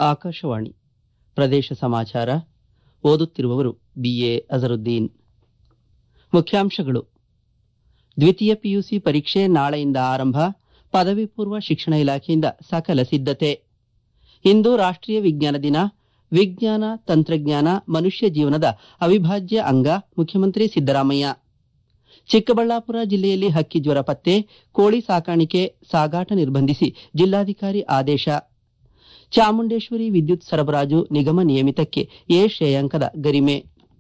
ಆಕಾಶವಾಣಿ ಪ್ರದೇಶ ಸಮಾಚಾರ ಓದುತ್ತಿರುವವರು ಬಿಎ ಅಜರುದ್ದೀನ್ ಮುಖ್ಯಾಂಶಗಳು ದ್ವಿತೀಯ ಪಿಯುಸಿ ಪರೀಕ್ಷೆ ನಾಳೆಯಿಂದ ಆರಂಭ ಪದವಿ ಪೂರ್ವ ಶಿಕ್ಷಣ ಇಲಾಖೆಯಿಂದ ಸಕಲ ಸಿದ್ಧತೆ ಇಂದು ರಾಷ್ಟೀಯ ವಿಜ್ಞಾನ ದಿನ ವಿಜ್ಞಾನ ತಂತ್ರಜ್ಞಾನ ಮನುಷ್ಯ ಜೀವನದ ಅವಿಭಾಜ್ಯ ಅಂಗ ಮುಖ್ಯಮಂತ್ರಿ ಸಿದ್ದರಾಮಯ್ಯ ಚಿಕ್ಕಬಳ್ಳಾಪುರ ಜಿಲ್ಲೆಯಲ್ಲಿ ಹಕ್ಕಿ ಜ್ವರ ಪತ್ತೆ ಕೋಳಿ ಸಾಕಾಣಿಕೆ ಸಾಗಾಟ ನಿರ್ಬಂಧಿಸಿ ಜಿಲ್ಲಾಧಿಕಾರಿ ಆದೇಶ ಚಾಮುಂಡೇಶ್ವರಿ ವಿದ್ಯುತ್ ಸರಬರಾಜು ನಿಗಮ ನಿಯಮಿತಕ್ಕೆ ಎ ಶ್ರೇಯಾಂಕದ ಗರಿಮೆ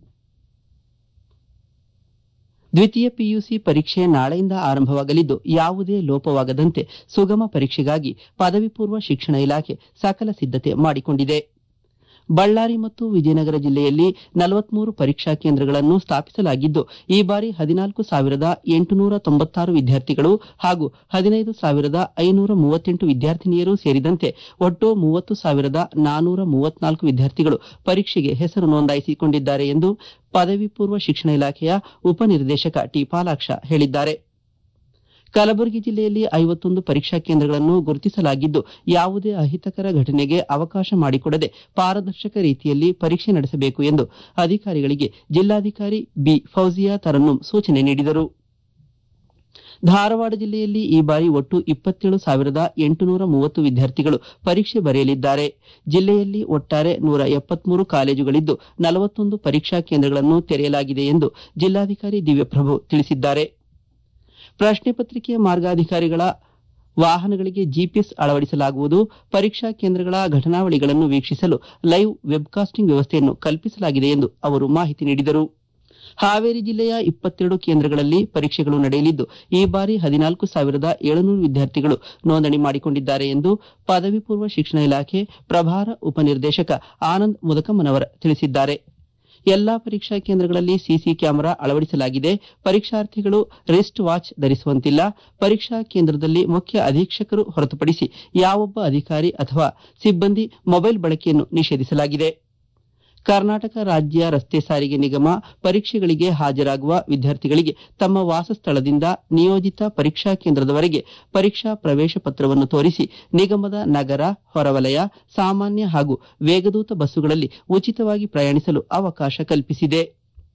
ದ್ವಿತೀಯ ಪಿಯುಸಿ ಪರೀಕ್ಷೆ ನಾಳೆಯಿಂದ ಆರಂಭವಾಗಲಿದ್ದು ಯಾವುದೇ ಲೋಪವಾಗದಂತೆ ಸುಗಮ ಪರೀಕ್ಷೆಗಾಗಿ ಪದವಿ ಪೂರ್ವ ಶಿಕ್ಷಣ ಇಲಾಖೆ ಸಕಲ ಸಿದ್ಧತೆ ಮಾಡಿಕೊಂಡಿದೆ ಬಳ್ಳಾರಿ ಮತ್ತು ವಿಜಯನಗರ ಜಿಲ್ಲೆಯಲ್ಲಿ ನಲವತ್ಮೂರು ಪರೀಕ್ಷಾ ಕೇಂದ್ರಗಳನ್ನು ಸ್ಥಾಪಿಸಲಾಗಿದ್ದು ಈ ಬಾರಿ ಹದಿನಾಲ್ಕು ಸಾವಿರದ ಎಂಟುನೂರ ತೊಂಬತ್ತಾರು ವಿದ್ಯಾರ್ಥಿಗಳು ಹಾಗೂ ಹದಿನೈದು ಸಾವಿರದ ಐನೂರ ಮೂವತ್ತೆಂಟು ವಿದ್ಯಾರ್ಥಿನಿಯರು ಸೇರಿದಂತೆ ಒಟ್ಟು ಮೂವತ್ತು ಸಾವಿರದ ನಾನೂರ ಮೂವತ್ನಾಲ್ಕು ವಿದ್ಯಾರ್ಥಿಗಳು ಪರೀಕ್ಷೆಗೆ ಹೆಸರು ನೋಂದಾಯಿಸಿಕೊಂಡಿದ್ದಾರೆ ಎಂದು ಪದವಿ ಪೂರ್ವ ಶಿಕ್ಷಣ ಇಲಾಖೆಯ ಉಪನಿರ್ದೇಶಕ ಟಿ ಪಾಲಾಕ್ಷ ಹೇಳಿದ್ದಾರೆ ಕಲಬುರಗಿ ಜಿಲ್ಲೆಯಲ್ಲಿ ಐವತ್ತೊಂದು ಪರೀಕ್ಷಾ ಕೇಂದ್ರಗಳನ್ನು ಗುರುತಿಸಲಾಗಿದ್ದು ಯಾವುದೇ ಅಹಿತಕರ ಘಟನೆಗೆ ಅವಕಾಶ ಮಾಡಿಕೊಡದೆ ಪಾರದರ್ಶಕ ರೀತಿಯಲ್ಲಿ ಪರೀಕ್ಷೆ ನಡೆಸಬೇಕು ಎಂದು ಅಧಿಕಾರಿಗಳಿಗೆ ಜಿಲ್ಲಾಧಿಕಾರಿ ಬಿ ಫೌಜಿಯಾ ತರನ್ನುಂ ಸೂಚನೆ ನೀಡಿದರು ಧಾರವಾಡ ಜಿಲ್ಲೆಯಲ್ಲಿ ಈ ಬಾರಿ ಒಟ್ಟು ಇಪ್ಪತ್ತೇಳು ಸಾವಿರದ ಎಂಟುನೂರ ಮೂವತ್ತು ವಿದ್ಯಾರ್ಥಿಗಳು ಪರೀಕ್ಷೆ ಬರೆಯಲಿದ್ದಾರೆ ಜಿಲ್ಲೆಯಲ್ಲಿ ಒಟ್ಟಾರೆ ನೂರ ಎಪ್ಪತ್ಮೂರು ಕಾಲೇಜುಗಳಿದ್ದು ನಲವತ್ತೊಂದು ಪರೀಕ್ಷಾ ಕೇಂದ್ರಗಳನ್ನು ತೆರೆಯಲಾಗಿದೆ ಎಂದು ಜಿಲ್ಲಾಧಿಕಾರಿ ದಿವ್ಯಪ್ರಭು ತಿಳಿಸಿದ್ದಾರೆ ಪ್ರಶ್ನೆ ಪತ್ರಿಕೆ ಮಾರ್ಗಾಧಿಕಾರಿಗಳ ವಾಹನಗಳಿಗೆ ಜಿಪಿಎಸ್ ಅಳವಡಿಸಲಾಗುವುದು ಪರೀಕ್ಷಾ ಕೇಂದ್ರಗಳ ಘಟನಾವಳಿಗಳನ್ನು ವೀಕ್ಷಿಸಲು ಲೈವ್ ವೆಬ್ಕಾಸ್ಟಿಂಗ್ ವ್ಯವಸ್ಥೆಯನ್ನು ಕಲ್ಪಿಸಲಾಗಿದೆ ಎಂದು ಅವರು ಮಾಹಿತಿ ನೀಡಿದರು ಹಾವೇರಿ ಜಿಲ್ಲೆಯ ಇಪ್ಪತ್ತೆರಡು ಕೇಂದ್ರಗಳಲ್ಲಿ ಪರೀಕ್ಷೆಗಳು ನಡೆಯಲಿದ್ದು ಈ ಬಾರಿ ಹದಿನಾಲ್ಕು ಸಾವಿರದ ಏಳುನೂರು ವಿದ್ಯಾರ್ಥಿಗಳು ನೋಂದಣಿ ಮಾಡಿಕೊಂಡಿದ್ದಾರೆ ಎಂದು ಪದವಿ ಪೂರ್ವ ಶಿಕ್ಷಣ ಇಲಾಖೆ ಪ್ರಭಾರ ಉಪನಿರ್ದೇಶಕ ಆನಂದ್ ಮುದಕಮ್ಮನವರ್ ತಿಳಿಸಿದ್ದಾರೆ ಎಲ್ಲಾ ಪರೀಕ್ಷಾ ಕೇಂದ್ರಗಳಲ್ಲಿ ಸಿಸಿ ಕ್ಯಾಮೆರಾ ಅಳವಡಿಸಲಾಗಿದೆ ಪರೀಕ್ಷಾರ್ಥಿಗಳು ರಿಸ್ಟ್ ವಾಚ್ ಧರಿಸುವಂತಿಲ್ಲ ಪರೀಕ್ಷಾ ಕೇಂದ್ರದಲ್ಲಿ ಮುಖ್ಯ ಅಧೀಕ್ಷಕರು ಹೊರತುಪಡಿಸಿ ಯಾವೊಬ್ಬ ಅಧಿಕಾರಿ ಅಥವಾ ಸಿಬ್ಬಂದಿ ಮೊಬೈಲ್ ಬಳಕೆಯನ್ನು ನಿಷೇಧಿಸಲಾಗಿದೆ ಕರ್ನಾಟಕ ರಾಜ್ಯ ರಸ್ತೆ ಸಾರಿಗೆ ನಿಗಮ ಪರೀಕ್ಷೆಗಳಿಗೆ ಹಾಜರಾಗುವ ವಿದ್ಯಾರ್ಥಿಗಳಿಗೆ ತಮ್ಮ ವಾಸಸ್ಥಳದಿಂದ ನಿಯೋಜಿತ ಪರೀಕ್ಷಾ ಕೇಂದ್ರದವರೆಗೆ ಪರೀಕ್ಷಾ ಪ್ರವೇಶ ಪತ್ರವನ್ನು ತೋರಿಸಿ ನಿಗಮದ ನಗರ ಹೊರವಲಯ ಸಾಮಾನ್ಯ ಹಾಗೂ ವೇಗದೂತ ಬಸ್ಸುಗಳಲ್ಲಿ ಉಚಿತವಾಗಿ ಪ್ರಯಾಣಿಸಲು ಅವಕಾಶ ಕಲ್ಪಿಸಿದೆ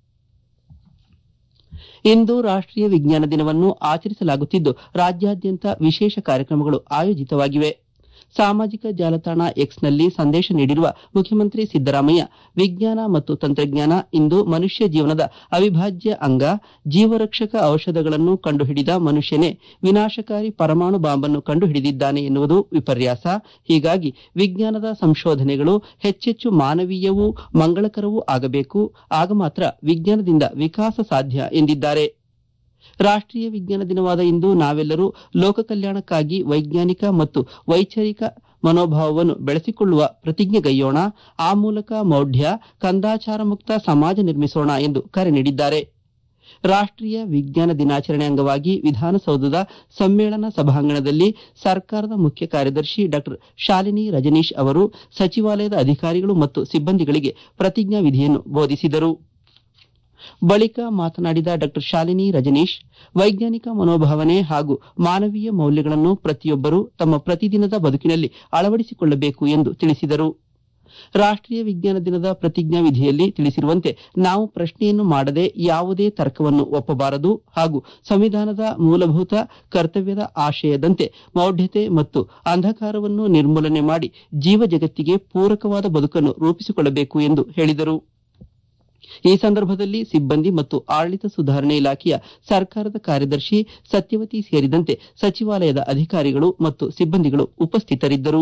ಇಂದು ರಾಷ್ಟೀಯ ವಿಜ್ಞಾನ ದಿನವನ್ನು ಆಚರಿಸಲಾಗುತ್ತಿದ್ದು ರಾಜ್ಯಾದ್ಯಂತ ವಿಶೇಷ ಕಾರ್ಯಕ್ರಮಗಳು ಆಯೋಜಿತವಾಗಿವೆ ಸಾಮಾಜಿಕ ಜಾಲತಾಣ ಎಕ್ಸ್ನಲ್ಲಿ ಸಂದೇಶ ನೀಡಿರುವ ಮುಖ್ಯಮಂತ್ರಿ ಸಿದ್ದರಾಮಯ್ಯ ವಿಜ್ಞಾನ ಮತ್ತು ತಂತ್ರಜ್ಞಾನ ಇಂದು ಮನುಷ್ಯ ಜೀವನದ ಅವಿಭಾಜ್ಯ ಅಂಗ ಜೀವರಕ್ಷಕ ಔಷಧಗಳನ್ನು ಕಂಡುಹಿಡಿದ ಮನುಷ್ಯನೇ ವಿನಾಶಕಾರಿ ಪರಮಾಣು ಬಾಂಬನ್ನು ಕಂಡುಹಿಡಿದಿದ್ದಾನೆ ಎನ್ನುವುದು ವಿಪರ್ಯಾಸ ಹೀಗಾಗಿ ವಿಜ್ಞಾನದ ಸಂಶೋಧನೆಗಳು ಹೆಚ್ಚೆಚ್ಚು ಮಾನವೀಯವೂ ಮಂಗಳಕರವೂ ಆಗಬೇಕು ಆಗ ಮಾತ್ರ ವಿಜ್ಞಾನದಿಂದ ವಿಕಾಸ ಸಾಧ್ಯ ಎಂದಿದ್ದಾರೆ ರಾಷ್ಟೀಯ ವಿಜ್ಞಾನ ದಿನವಾದ ಇಂದು ನಾವೆಲ್ಲರೂ ಲೋಕ ಕಲ್ಯಾಣಕ್ಕಾಗಿ ವೈಜ್ಞಾನಿಕ ಮತ್ತು ವೈಚಾರಿಕ ಮನೋಭಾವವನ್ನು ಬೆಳೆಸಿಕೊಳ್ಳುವ ಪ್ರತಿಜ್ಞೆಗೈಯೋಣ ಆ ಮೂಲಕ ಮೌಢ್ಯ ಕಂದಾಚಾರ ಮುಕ್ತ ಸಮಾಜ ನಿರ್ಮಿಸೋಣ ಎಂದು ಕರೆ ನೀಡಿದ್ದಾರೆ ರಾಷ್ಟೀಯ ವಿಜ್ಞಾನ ದಿನಾಚರಣೆ ಅಂಗವಾಗಿ ವಿಧಾನಸೌಧದ ಸಮ್ಮೇಳನ ಸಭಾಂಗಣದಲ್ಲಿ ಸರ್ಕಾರದ ಮುಖ್ಯ ಕಾರ್ಯದರ್ಶಿ ಡಾ ಶಾಲಿನಿ ರಜನೀಶ್ ಅವರು ಸಚಿವಾಲಯದ ಅಧಿಕಾರಿಗಳು ಮತ್ತು ಸಿಬ್ಬಂದಿಗಳಿಗೆ ಪ್ರತಿಜ್ಞಾ ವಿಧಿಯನ್ನು ಬೋಧಿಸಿದರು ಬಳಿಕ ಮಾತನಾಡಿದ ಡಾ ಶಾಲಿನಿ ರಜನೀಶ್ ವೈಜ್ಞಾನಿಕ ಮನೋಭಾವನೆ ಹಾಗೂ ಮಾನವೀಯ ಮೌಲ್ಯಗಳನ್ನು ಪ್ರತಿಯೊಬ್ಬರೂ ತಮ್ಮ ಪ್ರತಿದಿನದ ಬದುಕಿನಲ್ಲಿ ಅಳವಡಿಸಿಕೊಳ್ಳಬೇಕು ಎಂದು ತಿಳಿಸಿದರು ರಾಷ್ಟೀಯ ವಿಜ್ಞಾನ ದಿನದ ಪ್ರತಿಜ್ಞಾ ವಿಧಿಯಲ್ಲಿ ತಿಳಿಸಿರುವಂತೆ ನಾವು ಪ್ರಶ್ನೆಯನ್ನು ಮಾಡದೆ ಯಾವುದೇ ತರ್ಕವನ್ನು ಒಪ್ಪಬಾರದು ಹಾಗೂ ಸಂವಿಧಾನದ ಮೂಲಭೂತ ಕರ್ತವ್ಯದ ಆಶಯದಂತೆ ಮೌಢ್ಯತೆ ಮತ್ತು ಅಂಧಕಾರವನ್ನು ನಿರ್ಮೂಲನೆ ಮಾಡಿ ಜೀವ ಜಗತ್ತಿಗೆ ಪೂರಕವಾದ ಬದುಕನ್ನು ರೂಪಿಸಿಕೊಳ್ಳಬೇಕು ಎಂದು ಹೇಳಿದರು ಈ ಸಂದರ್ಭದಲ್ಲಿ ಸಿಬ್ಬಂದಿ ಮತ್ತು ಆಡಳಿತ ಸುಧಾರಣೆ ಇಲಾಖೆಯ ಸರ್ಕಾರದ ಕಾರ್ಯದರ್ಶಿ ಸತ್ಯವತಿ ಸೇರಿದಂತೆ ಸಚಿವಾಲಯದ ಅಧಿಕಾರಿಗಳು ಮತ್ತು ಸಿಬ್ಬಂದಿಗಳು ಉಪಸ್ಥಿತರಿದ್ದರು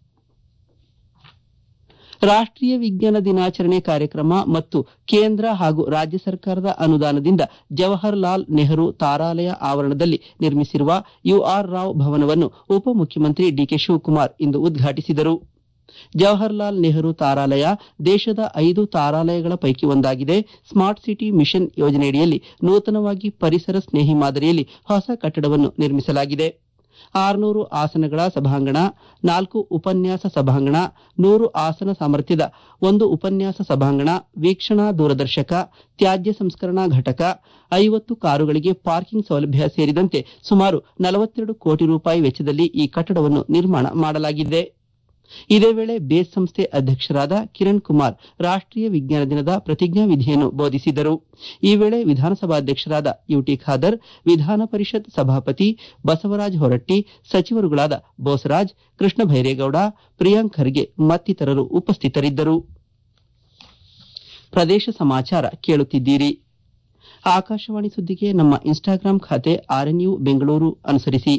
ರಾಷ್ಟೀಯ ವಿಜ್ಞಾನ ದಿನಾಚರಣೆ ಕಾರ್ಯಕ್ರಮ ಮತ್ತು ಕೇಂದ್ರ ಹಾಗೂ ರಾಜ್ಯ ಸರ್ಕಾರದ ಅನುದಾನದಿಂದ ಜವಾಹರಲಾಲ್ ನೆಹರು ತಾರಾಲಯ ಆವರಣದಲ್ಲಿ ನಿರ್ಮಿಸಿರುವ ಯುಆರ್ ರಾವ್ ಭವನವನ್ನು ಉಪಮುಖ್ಯಮಂತ್ರಿ ಡಿಕೆ ಶಿವಕುಮಾರ್ ಇಂದು ಉದ್ಘಾಟಿಸಿದರು ಜವಾಹರಲಾಲ್ ನೆಹರು ತಾರಾಲಯ ದೇಶದ ಐದು ತಾರಾಲಯಗಳ ಪೈಕಿ ಒಂದಾಗಿದೆ ಸ್ಮಾರ್ಟ್ ಸಿಟಿ ಮಿಷನ್ ಯೋಜನೆಯಡಿಯಲ್ಲಿ ನೂತನವಾಗಿ ಪರಿಸರ ಸ್ನೇಹಿ ಮಾದರಿಯಲ್ಲಿ ಹೊಸ ಕಟ್ಟಡವನ್ನು ನಿರ್ಮಿಸಲಾಗಿದೆ ಆರುನೂರು ಆಸನಗಳ ಸಭಾಂಗಣ ನಾಲ್ಕು ಉಪನ್ಯಾಸ ಸಭಾಂಗಣ ನೂರು ಆಸನ ಸಾಮರ್ಥ್ಯದ ಒಂದು ಉಪನ್ಯಾಸ ಸಭಾಂಗಣ ವೀಕ್ಷಣಾ ದೂರದರ್ಶಕ ತ್ಯಾಜ್ಯ ಸಂಸ್ಕರಣಾ ಘಟಕ ಐವತ್ತು ಕಾರುಗಳಿಗೆ ಪಾರ್ಕಿಂಗ್ ಸೌಲಭ್ಯ ಸೇರಿದಂತೆ ಸುಮಾರು ನಲವತ್ತೆರಡು ಕೋಟಿ ರೂಪಾಯಿ ವೆಚ್ಚದಲ್ಲಿ ಈ ಕಟ್ಟಡವನ್ನು ನಿರ್ಮಾಣ ಮಾಡಲಾಗಿದೆ ಇದೇ ವೇಳೆ ಬೇಸ್ ಸಂಸ್ಥೆ ಅಧ್ಯಕ್ಷರಾದ ಕಿರಣ್ ಕುಮಾರ್ ರಾಷ್ಟೀಯ ವಿಜ್ಞಾನ ದಿನದ ಪ್ರತಿಜ್ಞಾ ವಿಧಿಯನ್ನು ಬೋಧಿಸಿದರು ಈ ವೇಳೆ ವಿಧಾನಸಭಾಧ್ಯಕ್ಷರಾದ ಯುಟಿ ಖಾದರ್ ವಿಧಾನ ಪರಿಷತ್ ಸಭಾಪತಿ ಬಸವರಾಜ ಹೊರಟ್ಟಿ ಸಚಿವರುಗಳಾದ ಬೋಸರಾಜ್ ಕೃಷ್ಣ ಭೈರೇಗೌಡ ಪ್ರಿಯಾಂಕ್ ಖರ್ಗೆ ಮತ್ತಿತರರು ಉಪಸ್ಥಿತರಿದ್ದರು ಪ್ರದೇಶ ಸಮಾಚಾರ ಕೇಳುತ್ತಿದ್ದೀರಿ ಆಕಾಶವಾಣಿ ಸುದ್ದಿಗೆ ನಮ್ಮ ಇನ್ಸ್ಟಾಗ್ರಾಂ ಖಾತೆ ಆರ್ಎನ್ಯು ಬೆಂಗಳೂರು ಅನುಸರಿಸಿ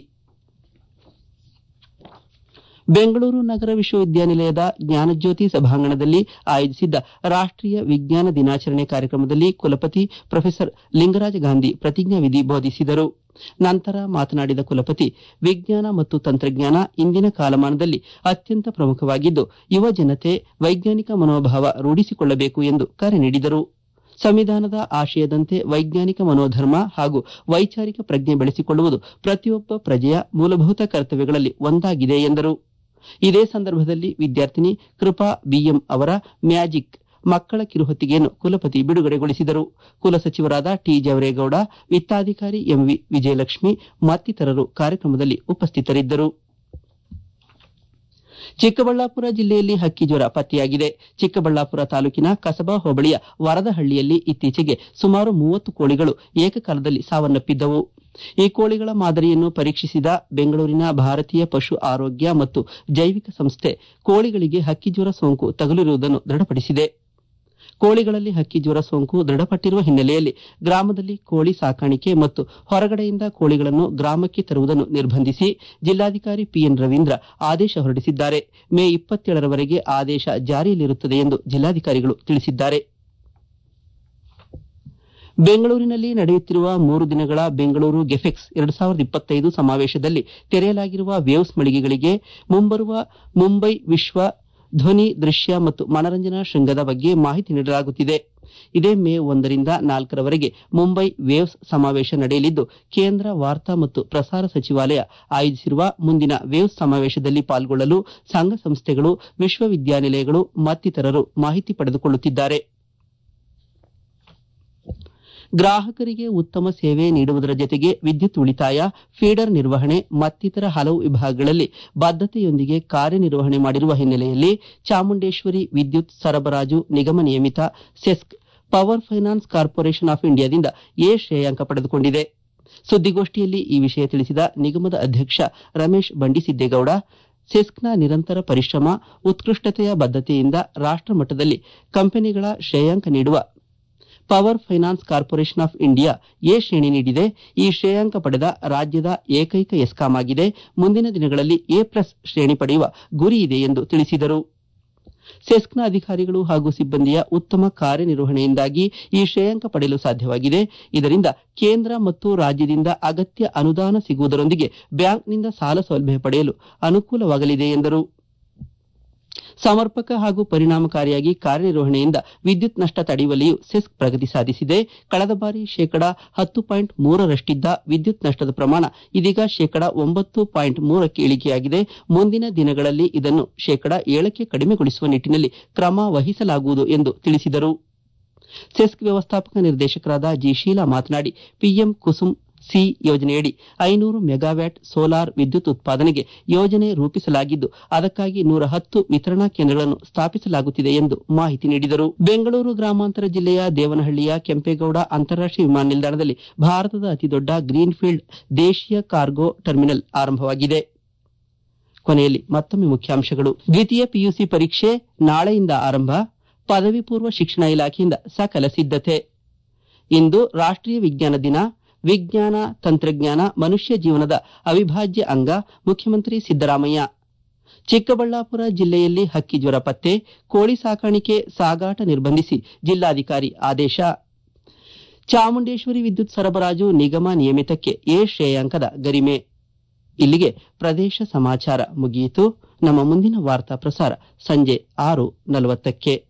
ಬೆಂಗಳೂರು ನಗರ ವಿಶ್ವವಿದ್ಯಾನಿಲಯದ ಜ್ಞಾನಜ್ಯೋತಿ ಸಭಾಂಗಣದಲ್ಲಿ ಆಯೋಜಿಸಿದ್ದ ರಾಷ್ಟೀಯ ವಿಜ್ಞಾನ ದಿನಾಚರಣೆ ಕಾರ್ಯಕ್ರಮದಲ್ಲಿ ಕುಲಪತಿ ಪ್ರೊಫೆಸರ್ ಲಿಂಗರಾಜ ಗಾಂಧಿ ಪ್ರತಿಜ್ಞಾವಿಧಿ ಬೋಧಿಸಿದರು ನಂತರ ಮಾತನಾಡಿದ ಕುಲಪತಿ ವಿಜ್ಞಾನ ಮತ್ತು ತಂತ್ರಜ್ಞಾನ ಇಂದಿನ ಕಾಲಮಾನದಲ್ಲಿ ಅತ್ಯಂತ ಪ್ರಮುಖವಾಗಿದ್ದು ಯುವ ಜನತೆ ವೈಜ್ಞಾನಿಕ ಮನೋಭಾವ ರೂಢಿಸಿಕೊಳ್ಳಬೇಕು ಎಂದು ಕರೆ ನೀಡಿದರು ಸಂವಿಧಾನದ ಆಶಯದಂತೆ ವೈಜ್ಞಾನಿಕ ಮನೋಧರ್ಮ ಹಾಗೂ ವೈಚಾರಿಕ ಪ್ರಜ್ಞೆ ಬೆಳೆಸಿಕೊಳ್ಳುವುದು ಪ್ರತಿಯೊಬ್ಬ ಪ್ರಜೆಯ ಮೂಲಭೂತ ಕರ್ತವ್ಯಗಳಲ್ಲಿ ಒಂದಾಗಿದೆ ಎಂದರು ಇದೇ ಸಂದರ್ಭದಲ್ಲಿ ವಿದ್ಯಾರ್ಥಿನಿ ಕೃಪಾ ಬಿಎಂ ಅವರ ಮ್ಯಾಜಿಕ್ ಮಕ್ಕಳ ಕಿರುಹೊತ್ತಿಗೆಯನ್ನು ಕುಲಪತಿ ಬಿಡುಗಡೆಗೊಳಿಸಿದರು ಕುಲಸಚಿವರಾದ ಟಿ ಜವರೇಗೌಡ ವಿತ್ತಾಧಿಕಾರಿ ಎಂವಿ ವಿಜಯಲಕ್ಷ್ಮಿ ಮತ್ತಿತರರು ಕಾರ್ಯಕ್ರಮದಲ್ಲಿ ಉಪಸ್ಥಿತರಿದ್ದರು ಚಿಕ್ಕಬಳ್ಳಾಪುರ ಜಿಲ್ಲೆಯಲ್ಲಿ ಹಕ್ಕಿ ಜ್ವರ ಪತ್ತೆಯಾಗಿದೆ ಚಿಕ್ಕಬಳ್ಳಾಪುರ ತಾಲೂಕಿನ ಕಸಬಾ ಹೋಬಳಿಯ ವರದಹಳ್ಳಿಯಲ್ಲಿ ಇತ್ತೀಚೆಗೆ ಸುಮಾರು ಮೂವತ್ತು ಕೋಳಿಗಳು ಏಕಕಾಲದಲ್ಲಿ ಸಾವನ್ನಪ್ಪಿದ್ದವು ಈ ಕೋಳಿಗಳ ಮಾದರಿಯನ್ನು ಪರೀಕ್ಷಿಸಿದ ಬೆಂಗಳೂರಿನ ಭಾರತೀಯ ಪಶು ಆರೋಗ್ಯ ಮತ್ತು ಜೈವಿಕ ಸಂಸ್ಥೆ ಕೋಳಿಗಳಿಗೆ ಹಕ್ಕಿ ಜ್ವರ ಸೋಂಕು ತಗುಲಿರುವುದನ್ನು ದೃಢಪಡಿಸಿದೆ ಕೋಳಿಗಳಲ್ಲಿ ಹಕ್ಕಿ ಜ್ವರ ಸೋಂಕು ದೃಢಪಟ್ಟಿರುವ ಹಿನ್ನೆಲೆಯಲ್ಲಿ ಗ್ರಾಮದಲ್ಲಿ ಕೋಳಿ ಸಾಕಾಣಿಕೆ ಮತ್ತು ಹೊರಗಡೆಯಿಂದ ಕೋಳಿಗಳನ್ನು ಗ್ರಾಮಕ್ಕೆ ತರುವುದನ್ನು ನಿರ್ಬಂಧಿಸಿ ಜಿಲ್ಲಾಧಿಕಾರಿ ಪಿಎನ್ ರವೀಂದ್ರ ಆದೇಶ ಹೊರಡಿಸಿದ್ದಾರೆ ಮೇ ಇಪ್ಪತ್ತೇಳರವರೆಗೆ ಆದೇಶ ಜಾರಿಯಲ್ಲಿರುತ್ತದೆ ಎಂದು ಜಿಲ್ಲಾಧಿಕಾರಿಗಳು ತಿಳಿಸಿದ್ದಾರೆ ಬೆಂಗಳೂರಿನಲ್ಲಿ ನಡೆಯುತ್ತಿರುವ ಮೂರು ದಿನಗಳ ಬೆಂಗಳೂರು ಗೆಫೆಕ್ಸ್ ಎರಡು ಸಾವಿರದ ಇಪ್ಪತ್ತೈದು ಸಮಾವೇಶದಲ್ಲಿ ತೆರೆಯಲಾಗಿರುವ ವೇವ್ಸ್ ಮಳಿಗೆಗಳಿಗೆ ಮುಂಬರುವ ಮುಂಬೈ ವಿಶ್ವ ಧ್ವನಿ ದೃಶ್ಯ ಮತ್ತು ಮನರಂಜನಾ ಶೃಂಗದ ಬಗ್ಗೆ ಮಾಹಿತಿ ನೀಡಲಾಗುತ್ತಿದೆ ಇದೇ ಮೇ ಒಂದರಿಂದ ನಾಲ್ಕರವರೆಗೆ ಮುಂಬೈ ವೇವ್ಸ್ ಸಮಾವೇಶ ನಡೆಯಲಿದ್ದು ಕೇಂದ್ರ ವಾರ್ತಾ ಮತ್ತು ಪ್ರಸಾರ ಸಚಿವಾಲಯ ಆಯೋಜಿಸಿರುವ ಮುಂದಿನ ವೇವ್ಸ್ ಸಮಾವೇಶದಲ್ಲಿ ಪಾಲ್ಗೊಳ್ಳಲು ಸಂಘ ಸಂಸ್ಥೆಗಳು ವಿಶ್ವವಿದ್ಯಾನಿಲಯಗಳು ಮತ್ತಿತರರು ಮಾಹಿತಿ ಪಡೆದುಕೊಳ್ಳುತ್ತಿದ್ದಾರೆ ಗ್ರಾಹಕರಿಗೆ ಉತ್ತಮ ಸೇವೆ ನೀಡುವುದರ ಜತೆಗೆ ವಿದ್ಯುತ್ ಉಳಿತಾಯ ಫೀಡರ್ ನಿರ್ವಹಣೆ ಮತ್ತಿತರ ಹಲವು ವಿಭಾಗಗಳಲ್ಲಿ ಬದ್ದತೆಯೊಂದಿಗೆ ಕಾರ್ಯನಿರ್ವಹಣೆ ಮಾಡಿರುವ ಹಿನ್ನೆಲೆಯಲ್ಲಿ ಚಾಮುಂಡೇಶ್ವರಿ ವಿದ್ಯುತ್ ಸರಬರಾಜು ನಿಗಮ ನಿಯಮಿತ CESC power finance corporation of ಇಂಡಿಯಾದಿಂದ ಎ ಶ್ರೇಯಾಂಕ ಪಡೆದುಕೊಂಡಿದೆ ಸುದ್ದಿಗೋಷ್ಠಿಯಲ್ಲಿ ಈ ವಿಷಯ ತಿಳಿಸಿದ ನಿಗಮದ ಅಧ್ಯಕ್ಷ ರಮೇಶ್ ಬಂಡಿಸಿದ್ದೇಗೌಡ ಸೆಸ್ಕ್ನ ನಿರಂತರ ಪರಿಶ್ರಮ ಉತ್ಕೃಷ್ಟತೆಯ ಬದ್ಧತೆಯಿಂದ ರಾಷ್ಟ್ರ ಮಟ್ಟದಲ್ಲಿ ಕಂಪನಿಗಳ ಶ್ರೇಯಾಂಕ ನೀಡುವ power finance corporation of India A ಶ್ರೇಣಿ ನೀಡಿದೆ ಈ ಶ್ರೇಯಾಂಕ ಪಡೆದ ರಾಜ್ಯದ ಏಕೈಕ ಎಸ್ಕಾಂ ಆಗಿದೆ ಮುಂದಿನ ದಿನಗಳಲ್ಲಿ ಎ ಪ್ಲಸ್ ಶ್ರೇಣಿ ಪಡೆಯುವ ಗುರಿ ಇದೆ ಎಂದು ತಿಳಿಸಿದರು ಸೆಸ್ಕ್ನ ಅಧಿಕಾರಿಗಳು ಹಾಗೂ ಸಿಬ್ಬಂದಿಯ ಉತ್ತಮ ಕಾರ್ಯನಿರ್ವಹಣೆಯಿಂದಾಗಿ ಈ ಶ್ರೇಯಾಂಕ ಪಡೆಯಲು ಸಾಧ್ಯವಾಗಿದೆ ಇದರಿಂದ ಕೇಂದ್ರ ಮತ್ತು ರಾಜ್ಯದಿಂದ ಅಗತ್ಯ ಅನುದಾನ ಸಿಗುವುದರೊಂದಿಗೆ ಬ್ಯಾಂಕ್ನಿಂದ ಸಾಲ ಸೌಲಭ್ಯ ಪಡೆಯಲು ಅನುಕೂಲವಾಗಲಿದೆ ಎಂದರು ಸಮರ್ಪಕ ಹಾಗೂ ಪರಿಣಾಮಕಾರಿಯಾಗಿ ಕಾರ್ಯನಿರ್ವಹಣೆಯಿಂದ ವಿದ್ಯುತ್ ನಷ್ಟ ತಡೆಯುವಲ್ಲಿಯೂ ಸೆಸ್ಕ್ ಪ್ರಗತಿ ಸಾಧಿಸಿದೆ ಕಳೆದ ಬಾರಿ ಶೇಕಡ ಹತ್ತು ಪಾಯಿಂಟ್ ಮೂರರಷ್ಟಿದ್ದ ವಿದ್ಯುತ್ ನಷ್ಟದ ಪ್ರಮಾಣ ಇದೀಗ ಶೇಕಡ ಒಂಬತ್ತು ಪಾಯಿಂಟ್ ಮೂರಕ್ಕೆ ಇಳಿಕೆಯಾಗಿದೆ ಮುಂದಿನ ದಿನಗಳಲ್ಲಿ ಇದನ್ನು ಶೇಕಡ ಏಳಕ್ಕೆ ಕಡಿಮೆಗೊಳಿಸುವ ನಿಟ್ಟಿನಲ್ಲಿ ಕ್ರಮ ವಹಿಸಲಾಗುವುದು ಎಂದು ತಿಳಿಸಿದರು ಸೆಸ್ಕ್ ವ್ಯವಸ್ಥಾಪಕ ನಿರ್ದೇಶಕರಾದ ಜಿ ಶೀಲಾ ಮಾತನಾಡಿ ಪಿಎಂ ಕುಸುಮ್ ಸಿ ಯೋಜನೆಯಡಿ ಐನೂರು ಮೆಗಾವ್ಯಾಟ್ ಸೋಲಾರ್ ವಿದ್ಯುತ್ ಉತ್ಪಾದನೆಗೆ ಯೋಜನೆ ರೂಪಿಸಲಾಗಿದ್ದು ಅದಕ್ಕಾಗಿ ನೂರ ಹತ್ತು ವಿತರಣಾ ಕೇಂದ್ರಗಳನ್ನು ಸ್ಥಾಪಿಸಲಾಗುತ್ತಿದೆ ಎಂದು ಮಾಹಿತಿ ನೀಡಿದರು ಬೆಂಗಳೂರು ಗ್ರಾಮಾಂತರ ಜಿಲ್ಲೆಯ ದೇವನಹಳ್ಳಿಯ ಕೆಂಪೇಗೌಡ ಅಂತಾರಾಷ್ಟೀಯ ವಿಮಾನ ನಿಲ್ದಾಣದಲ್ಲಿ ಭಾರತದ ಅತಿದೊಡ್ಡ ಗ್ರೀನ್ಫೀಲ್ಡ್ ದೇಶೀಯ ಕಾರ್ಗೋ ಟರ್ಮಿನಲ್ ಆರಂಭವಾಗಿದೆ ಕೊನೆಯಲ್ಲಿ ಮತ್ತೊಮ್ಮೆ ಮುಖ್ಯಾಂಶಗಳು ದ್ವಿತೀಯ ಪಿಯುಸಿ ಪರೀಕ್ಷೆ ನಾಳೆಯಿಂದ ಆರಂಭ ಪದವಿ ಪೂರ್ವ ಶಿಕ್ಷಣ ಇಲಾಖೆಯಿಂದ ಸಕಲ ಸಿದ್ಧತೆ ಇಂದು ರಾಷ್ಟೀಯ ವಿಜ್ಞಾನ ದಿನ ವಿಜ್ಞಾನ ತಂತ್ರಜ್ಞಾನ ಮನುಷ್ಯ ಜೀವನದ ಅವಿಭಾಜ್ಯ ಅಂಗ ಮುಖ್ಯಮಂತ್ರಿ ಸಿದ್ದರಾಮಯ್ಯ ಚಿಕ್ಕಬಳ್ಳಾಪುರ ಜಿಲ್ಲೆಯಲ್ಲಿ ಹಕ್ಕಿ ಜ್ವರ ಪತ್ತೆ ಕೋಳಿ ಸಾಕಾಣಿಕೆ ಸಾಗಾಟ ನಿರ್ಬಂಧಿಸಿ ಜಿಲ್ಲಾಧಿಕಾರಿ ಆದೇಶ ಚಾಮುಂಡೇಶ್ವರಿ ವಿದ್ಯುತ್ ಸರಬರಾಜು ನಿಗಮ ನಿಯಮಿತಕ್ಕೆ ಎ ಶ್ರೇಯಾಂಕದ ಗರಿಮೆ ಇಲ್ಲಿಗೆ ಪ್ರದೇಶ ಸಮಾಚಾರ ಮುಗಿಯಿತು ನಮ್ಮ ಮುಂದಿನ ವಾರ್ತಾ ಪ್ರಸಾರ ಸಂಜೆ ಆರು ನಲವತ್ತಕ್ಕೆ